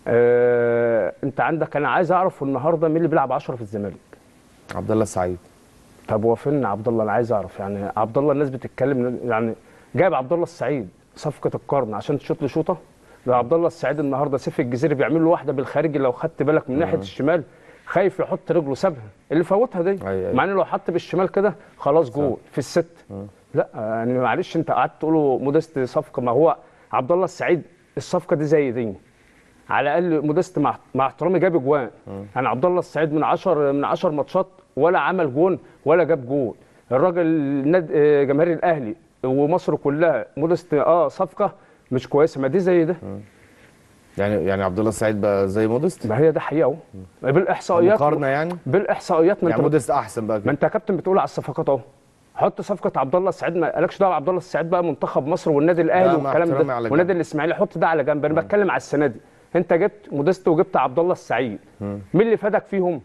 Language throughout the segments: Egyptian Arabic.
آه انت عندك انا عايز اعرف النهارده مين اللي بيلعب 10 في الزمالك عبد الله السعيد طب هو فين عبد الله انا عايز اعرف يعني عبد الله الناس بتتكلم يعني جايب عبد الله السعيد صفقه القرن عشان تشوط له شوطه ده عبد الله السعيد النهارده سيف الجزيري بيعمل له واحده بالخارجي لو خدت بالك من ناحيه الشمال خايف يحط رجله سابها اللي فوتها دي أيوة أيوة. مع انه لو حط بالشمال كده خلاص جول في الست لا يعني معلش انت قعدت تقوله مودست صفقه ما هو عبد الله السعيد الصفقه دي زي دي على الاقل مودست مع مع احترامي جاب اجوان يعني عبد الله السعيد من 10 من 10 ماتشات ولا عمل جون ولا جاب جون الراجل ناد آه، جماهير الاهلي ومصر كلها مودست اه صفقه مش كويسه ما دي زي ده يعني يعني عبد الله السعيد بقى زي مودست ما هي ده حقيقه اهو بالاحصائيات مقارنه يعني بالاحصائيات ما يعني انت مودست احسن بقى ما كده انت يا كابتن بتقول على الصفقات اهو حط صفقه عبد الله السعيد ما قالكش دعوه عبد الله السعيد بقى منتخب مصر والنادي الاهلي لا، مع والكلام احترامي ده على جنب. والنادي الاسماعيلي حط ده على جنب انا بتكلم على السنه دي انت جبت مودست وجبت عبد الله السعيد مين اللي فادك فيهم؟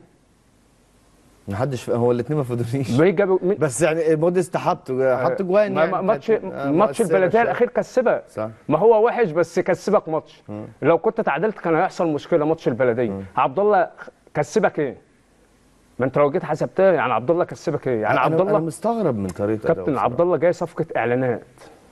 محدش هو الاثنين ما فادونيش مين جابوا مين بس يعني مودست حط حط جوان ما- يعني ما- ماتش كانت- آه، ماتش مؤثرة البلديه شوية. الاخير كسبك صح ما هو وحش بس كسبك ماتش لو كنت تعادلت كان هيحصل مشكله ماتش البلديه عبد الله كسبك ايه؟ ما انت لو جيت حسبتها يعني عبد الله كسبك ايه؟ يعني أنا- عبد انا الله مستغرب من طريقه كابتن أداؤه عبد الله جاي صفقه اعلانات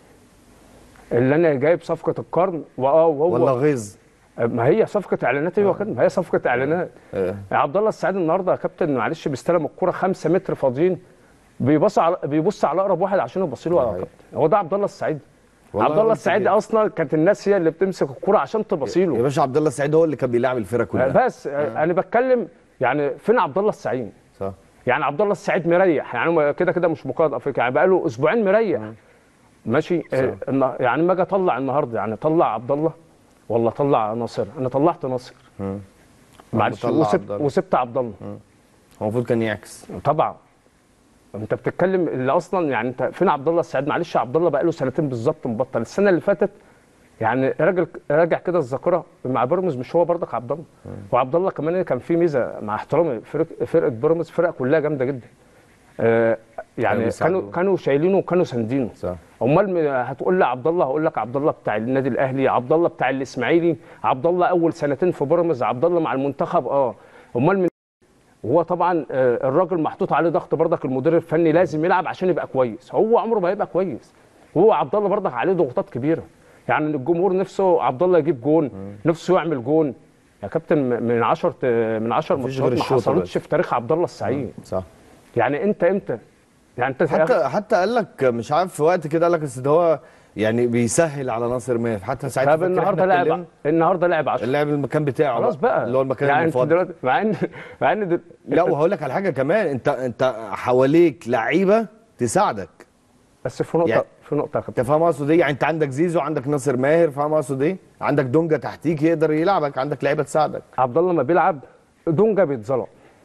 اللي انا جايب صفقه القرن واه وهو ولا غيظ ما هي صفقه اعلانات ايوه كده ما هي صفقه اعلانات آه. عبد الله السعيد النهارده يا كابتن معلش بيستلم الكره 5 متر فاضيين بيبص على بيبص على اقرب واحد عشان يبص له يا صحيح. كابتن هو ده عبد الله السعيد والله عبد الله قلت السعيد كده. اصلا كانت الناس هي اللي بتمسك الكره عشان تبص يا له باشا عبد الله السعيد هو اللي كان بيلعب الفرقه كلها بس انا بتكلم يعني فين عبد الله السعيد صح يعني عبد الله السعيد مريح يعني هو كده كده مش مقاعد افريقيا يعني بقى له اسبوعين مريح ماشي آه النا- يعني ما اجي اطلع النهارده يعني طلع عبد الله ولا طلع ناصر انا طلعت ناصر معلش طلع وسبت عبد الله. وسبت عبد الله هو المفروض كان يعكس طبعا انت بتتكلم اللي اصلا يعني انت فين عبد الله السعيد معلش عبد الله بقى له سنتين بالظبط مبطل السنه اللي فاتت يعني راجل راجع كده الذاكره مع بيراميدز مش هو برضك عبد الله وعبد الله كمان كان في ميزه مع احترامي فرق فرقه بيراميدز فرقه كلها جامده جدا آه يعني بيساعدوه. كانوا كانوا شايلينه وكانوا ساندينه صح امال م- هتقول لي عبد الله هقول لك عبد الله بتاع النادي الاهلي عبد الله بتاع الاسماعيلي عبد الله اول سنتين في بيراميدز عبد الله مع المنتخب اه امال من وهو طبعا آه، الراجل محطوط عليه ضغط برضك المدير الفني لازم يلعب عشان يبقى كويس هو عمره ما هيبقى كويس وهو عبد الله برضك عليه ضغوطات كبيره يعني الجمهور نفسه عبد الله يجيب جون نفسه يعمل جون يا كابتن م- من 10 من 10 مفيش ماتشات غير ما الشوط حصلتش بس. في تاريخ عبد الله السعيد صح يعني انت امتى يعني انت حتى حتى قال لك مش عارف في وقت كده قال لك اصل ده هو يعني بيسهل على ناصر ماهر حتى ساعتها طب فاكر النهارده إحنا لعب اتكلمنا؟ النهارده لعب 10 اللاعب المكان بتاعه خلاص بقى اللي هو المكان يعني انت المفضل دلوقتي مع ان مع ان دل... لا وهقول لك على حاجه كمان انت انت حواليك لعيبه تساعدك بس في نقطه يعني- في نقطه يا كابتن انت فاهم اقصد ايه يعني انت عندك زيزو عندك ناصر ماهر فاهم اقصد ايه عندك دونجا تحتيك يقدر يلعبك عندك لعيبه تساعدك عبد الله لما بيلعب دونجا بيتظلم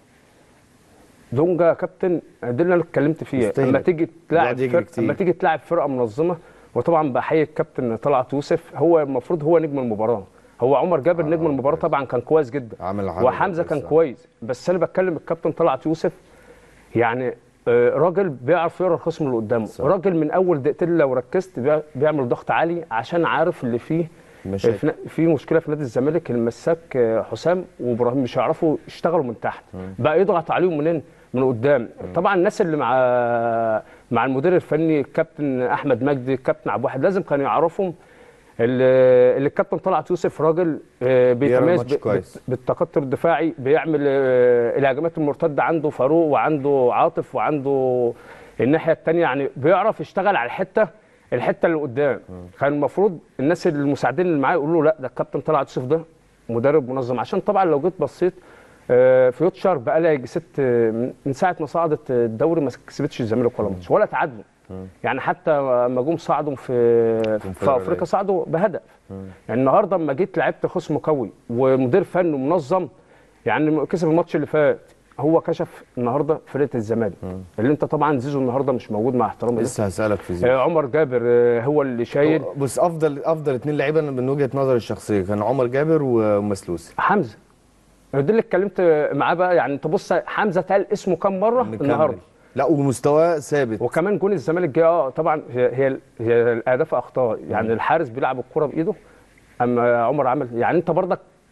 دونجا يا كابتن ده اللي انا اتكلمت فيه يستهلك. اما تيجي تلاعب بيقعد يجري فرق كتير. اما تيجي تلاعب فرقه منظمه وطبعا بحيي الكابتن طلعت يوسف هو المفروض هو نجم المباراه هو عمر جابر نجم المباراه طبعا كان كويس جدا عمل حاجة وحمزه كان كويسة. كويس بس انا بتكلم الكابتن طلعت يوسف يعني آه، راجل بيعرف يقرا الخصم اللي قدامه صح. راجل من اول دقيقتين لو ركزت بيع- بيعمل ضغط عالي عشان عارف اللي فيه مشاكل. في في مشكله في نادي الزمالك المساك آه، حسام وابراهيم مش هيعرفوا يشتغلوا من تحت بقى يضغط عليهم منين من قدام طبعا الناس اللي مع مع المدير الفني الكابتن احمد مجدي الكابتن عبد الواحد لازم كانوا يعرفوا اللي اللي الكابتن طلعت يوسف راجل آه، بيتميز الماتش ب- كويس. بت- بالتكتل الدفاعي بيعمل آه، الهجمات المرتده عنده فاروق وعنده عاطف وعنده الناحيه الثانيه يعني بيعرف يشتغل على الحته الحته اللي قدام كان المفروض الناس المساعدين اللي معاه يقولوا له لا ده الكابتن طلعت يوسف ده مدرب منظم عشان طبعا لو جيت بصيت آه، فيوتشر بقى لها يجي ست آه، من- من ساعه ما صعدت الدوري ما كسبتش الزمالك ولا ماتش ولا تعادلوا يعني حتى لما جم صعدوا في في كونفدرالية. افريقيا صعدوا بهدف يعني النهارده لما جيت لعبت خصم قوي ومدير فني منظم يعني كسب الماتش اللي فات هو كشف النهارده فرقه الزمالك اللي انت طبعا زيزو النهارده مش موجود مع احترامي ليه. لسه هسالك في زيزو آه، عمر جابر آه، هو اللي شايل بص افضل افضل اثنين لعيبه من وجهه نظري الشخصيه كان عمر جابر ومسلوسي حمزه ده اللي اتكلمت معاه بقى يعني انت بص حمزه اتقال اسمه كام مره مكمل. النهارده لا ومستواه ثابت وكمان جون الزمالك جه اه طبعا هي هي, هي الاهداف اخطاء يعني الحارس بيلعب الكره بايده اما عمر عمل يعني انت برضك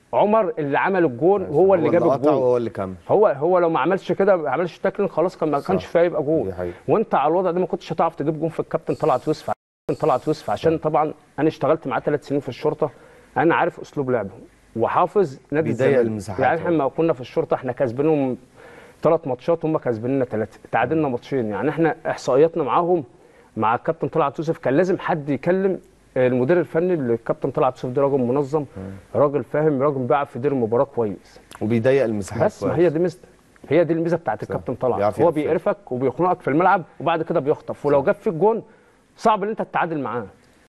عمر اللي عمل الجون وهو اللي جاب قطع الجون وهو اللي كمل هو هو لو ما عملش كده ما عملش تاكلين خلاص كان ما كانش فيها يبقى جول دي حقيقة. وانت على الوضع ده ما كنتش هتعرف تجيب جون في الكابتن طلعت يوسف الكابتن طلعت يوسف عشان طبعا انا اشتغلت معاه ثلاث سنين في الشرطه انا عارف اسلوب لعبه وحافظ نادي بيضيق الزمالك المساحات يعني احنا هو. لما كنا في الشرطه احنا كاسبينهم ثلاث ماتشات هم كاسبيننا ثلاثه تعادلنا ماتشين يعني احنا احصائياتنا معاهم مع الكابتن طلعت يوسف كان لازم حد يكلم المدير الفني اللي الكابتن طلعت يوسف ده راجل منظم راجل فاهم راجل بيعرف يدير المباراه كويس وبيضيق المساحات بس ما كويس. هي دي ميزته هي دي الميزه بتاعت الكابتن طلعت بيعرف هو يقفل. بيقرفك وبيخنقك في الملعب وبعد كده بيخطف ولو جاب فيك جون صعب ان انت تتعادل معاه